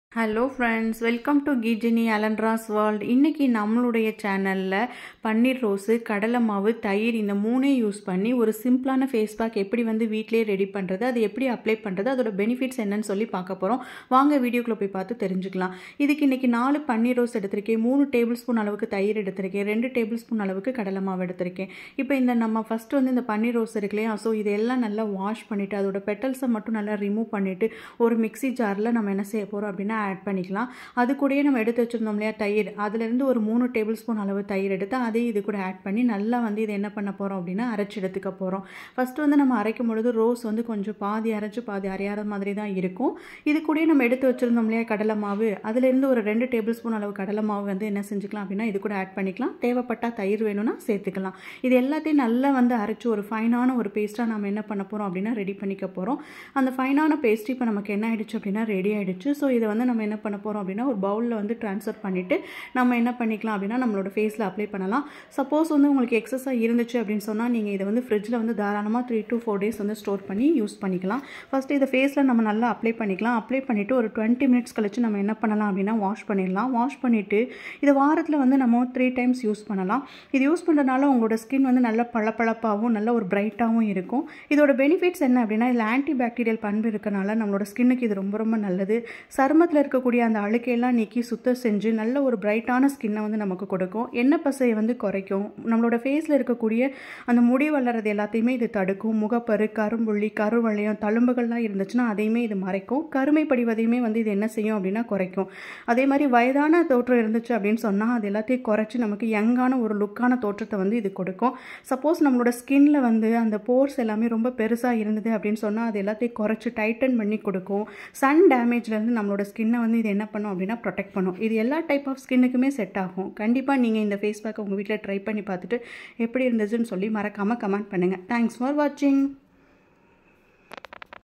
hello friends welcome to கீஜினி அலன்ட்ராஸ் world இன்றைக்கி நம்மளுடைய சேனலில் பன்னீர் ரோஸு கடலை மாவு தயிர் இந்த மூணே யூஸ் பண்ணி ஒரு சிம்பிளான ஃபேஸ் பேக் எப்படி வந்து வீட்டிலே ரெடி பண்ணுறது அது எப்படி அப்ளை பண்ணுறது அதோட பெனிஃபிட்ஸ் என்னன்னு சொல்லி பார்க்க போகிறோம் வாங்க வீடியோக்குள்ளே போய் பார்த்து தெரிஞ்சுக்கலாம் இதுக்கு இன்றைக்கி நாலு பன்னீர் ரோஸ் எடுத்திருக்கேன் மூணு டேபிள் ஸ்பூன் அளவுக்கு தயிர் எடுத்திருக்கேன் ரெண்டு டேபிள் ஸ்பூன் அளவுக்கு கடலை மாவு எடுத்திருக்கேன் இப்போ இந்த நம்ம ஃபஸ்ட்டு வந்து இந்த பன்னீர் ரோஸ் இருக்கு இல்லையா ஸோ இதெல்லாம் நல்லா வாஷ் பண்ணிவிட்டு அதோட பெட்டல்ஸை மட்டும் நல்லா ரிமூவ் பண்ணிவிட்டு ஒரு மிக்ஸி ஜாரில் நம்ம என்ன செய்ய போகிறோம் அப்படின்னா ஆட் பண்ணிக்கலாம் அது கூடயே நம்ம எடுத்து வச்சுருந்தோம் இல்லையா தயிர் அதுலேருந்து ஒரு மூணு டேபிள் ஸ்பூன் அளவு தயிர் எடுத்து அதையும் இது கூட ஆட் பண்ணி நல்லா வந்து இது என்ன பண்ண போகிறோம் அப்படின்னா அரைச்சி எடுத்துக்க போகிறோம் ஃபஸ்ட்டு வந்து நம்ம அரைக்கும் பொழுது ரோஸ் வந்து கொஞ்சம் பாதி அரைச்சி பாதி அரையாத மாதிரி தான் இருக்கும் இது கூடயே நம்ம எடுத்து வச்சுருந்தோம் இல்லையா கடலை மாவு அதுலேருந்து ஒரு ரெண்டு டேபிள் ஸ்பூன் அளவு கடலை மாவு வந்து என்ன செஞ்சுக்கலாம் அப்படின்னா இது கூட ஆட் பண்ணிக்கலாம் தேவைப்பட்டால் தயிர் வேணும்னா சேர்த்துக்கலாம் இது எல்லாத்தையும் நல்லா வந்து அரைச்சி ஒரு ஃபைனான ஒரு பேஸ்ட்டாக நம்ம என்ன பண்ண போகிறோம் அப்படின்னா ரெடி பண்ணிக்க போகிறோம் அந்த ஃபைனான பேஸ்ட் இப்போ நமக்கு என்ன ஆயிடுச்சு அப்படின்னா ரெடி ஆயிடுச்சு ஸோ இதை வந்து நம்ம என்ன பண்ண போகிறோம் அப்படின்னா ஒரு பவுலில் வந்து ட்ரான்ஸ்ஃபர் பண்ணிவிட்டு நம்ம என்ன பண்ணிக்கலாம் அப்படின்னா நம்மளோட ஃபேஸில் அப்ளை பண்ணலாம் சப்போஸ் வந்து உங்களுக்கு எக்ஸஸாக இருந்துச்சு அப்படின்னு சொன்னால் நீங்கள் இதை வந்து ஃப்ரிட்ஜில் வந்து தாராளமாக த்ரீ டு ஃபோர் டேஸ் வந்து ஸ்டோர் பண்ணி யூஸ் பண்ணிக்கலாம் ஃபஸ்ட்டு இதை ஃபேஸில் நம்ம நல்லா அப்ளை பண்ணிக்கலாம் அப்ளை பண்ணிவிட்டு ஒரு டுவெண்ட்டி மினிட்ஸ் கழிச்சு நம்ம என்ன பண்ணலாம் அப்படின்னா வாஷ் பண்ணிடலாம் வாஷ் பண்ணிவிட்டு இதை வாரத்தில் வந்து நம்ம த்ரீ டைம்ஸ் யூஸ் பண்ணலாம் இது யூஸ் பண்ணுறதுனால உங்களோட ஸ்கின் வந்து நல்ல பளபளப்பாகவும் நல்ல ஒரு பிரைட்டாகவும் இருக்கும் இதோட பெனிஃபிட்ஸ் என்ன அப்படின்னா இதில் ஆன்டி பாக்டீரியல் பண்பு இருக்கனால நம்மளோட ஸ்கின்னுக்கு இது ரொம்ப ரொம்ப நல்லது சருமத்தில் இருக்கக்கூடிய அந்த அழுக்கையெல்லாம் நீக்கி சுத்தம் செஞ்சு நல்ல ஒரு பிரைட்டான ஸ்கின்னை வந்து நமக்கு கொடுக்கும் எண்ணெய் பசையை வந்து குறைக்கும் நம்மளோட ஃபேஸில் இருக்கக்கூடிய அந்த முடி வளர்றது எல்லாத்தையுமே இது தடுக்கும் முகப்பரு கரும்புள்ளி கருவளையம் தழும்புகள்லாம் இருந்துச்சுன்னா அதையுமே இது மறைக்கும் கருமை படிவதையுமே வந்து இது என்ன செய்யும் அப்படின்னா குறைக்கும் அதே மாதிரி வயதான தோற்றம் இருந்துச்சு அப்படின்னு சொன்னால் அது எல்லாத்தையும் குறைச்சி நமக்கு யங்கான ஒரு லுக்கான தோற்றத்தை வந்து இது கொடுக்கும் சப்போஸ் நம்மளோட ஸ்கின்ல வந்து அந்த போர்ஸ் எல்லாமே ரொம்ப பெருசாக இருந்தது அப்படின்னு சொன்னால் அது எல்லாத்தையும் குறைச்சி டைட்டன் பண்ணி கொடுக்கும் சன் டேமேஜ்லேருந்து நம்மளோட ஸ்கின்னை வந்து இது என்ன பண்ணும் அப்படின்னா ப்ரொடெக்ட் பண்ணும் இது எல்லா டைப் ஆஃப் ஸ்கின்னுக்குமே செட் ஆகும் கண்டிப்பாக நீங்கள் இந்த ஃபேஸ் பேக்கை உங்கள் வீட்டில் ட்ரை பண்ணி பார்த்துட்டு எப்படி இருந்துச்சுன்னு சொல்லி மறக்காமல் கமெண்ட் பண்ணுங்கள் தேங்க்ஸ் ஃபார் வாட்சிங்